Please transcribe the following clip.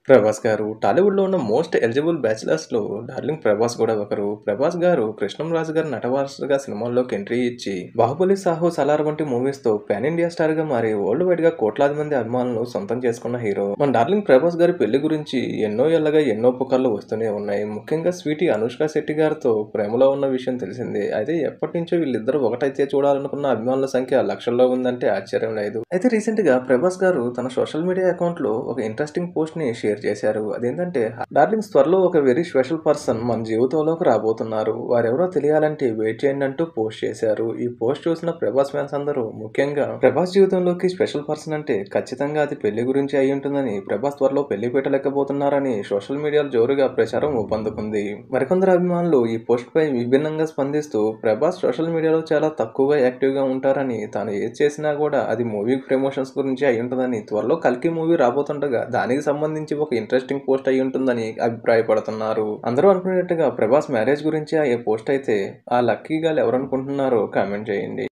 ప్రభాస్ గారు టాలీవుడ్‌లో ఉన్న most eligible బ్యాచిలర్స్‌లో డార్లింగ్ ప్రభాస్ కూడా ఒకరు. ప్రభాస్ గారు కృష్ణంరాజు గారి నటవారసుడిగా సినిమాల్లోకి ఎంట్రీ ఇచ్చి 'బాహుబలి', 'సాహో', 'సలార్' వంటి మూవీస్‌తో పాన్ ఇండియా స్టార్‌గా మారి వరల్డ్ వైడ్‌గా కోట్లాది మంది అభిమానులను సొంతం చేసుకున్న హీరో. మన డార్లింగ్ ప్రభాస్ గారి పెళ్లి గురించి ఎన్నో ఏళ్లుగా ఎన్నో పుకార్లు వస్తూనే ఉన్నాయి. ముఖ్యంగా స్వీటీ అనుష్క శెట్టి గారితో ప్రేమలో ఉన్న విషయం తెలిసిందే. అయితే ఎప్పటినుంచో వీళ్ళిద్దరూ ఒకటైతే చూడాలనుకున్న అభిమానుల సంఖ్య లక్షల్లో ఉందంటే ఆశ్చర్యం లేదు. అయితే రీసెంట్‌గా ప్రభాస్ గారు తన సోషల్ మీడియా అకౌంట్‌లో ఒక ఇంట్రెస్టింగ్ పోస్ట్‌ని షేర్ చేశారు. అదేంటంటే డార్లింగ్స్ త్వరలో ఒక వెరీ స్పెషల్ పర్సన్ మన జీవితంలోకి రాబోతున్నారు. వారెవరో తెలియాలంటే వెయిట్ చేయండి అంటూ పోస్ట్ చేశారు. ఈ పోస్ట్ చూసిన ప్రభాస్ ఫ్యాన్స్ అందరూ ముఖ్యంగా ప్రభాస్ జీవితంలోకి స్పెషల్ పర్సన్ అంటే ఖచ్చితంగా అది పెళ్లి గురించి అయి ఉంటుందని ప్రభాస్ త్వరలో పెళ్లి పెట్టలేకపోతున్నారని సోషల్ మీడియాలో జోరుగా ప్రచారం ఊపందుకుంది. మరికొందరు అభిమానులు ఈ పోస్ట్ పై విభిన్నంగా స్పందిస్తూ ప్రభాస్ సోషల్ మీడియాలో చాలా తక్కువగా యాక్టివ్‌గా ఉంటారని తాను ఏది చేసినా కూడా అది మూవీ ప్రమోషన్స్ గురించి అయి ఉంటుందని త్వరలో 'కల్కి' మూవీ రాబోతుండగా దానికి సంబంధించి ఒక ఇంట్రెస్టింగ్ పోస్ట్ అయి ఉంటుందని అభిప్రాయపడుతున్నారు. అందరూ అనుకునేట్టుగా ప్రభాస్ మ్యారేజ్ గురించి అయ్యే పోస్ట్ అయితే ఆ లక్కీ గర్ల్ ఎవరనుకుంటున్నారో కామెంట్ చేయండి.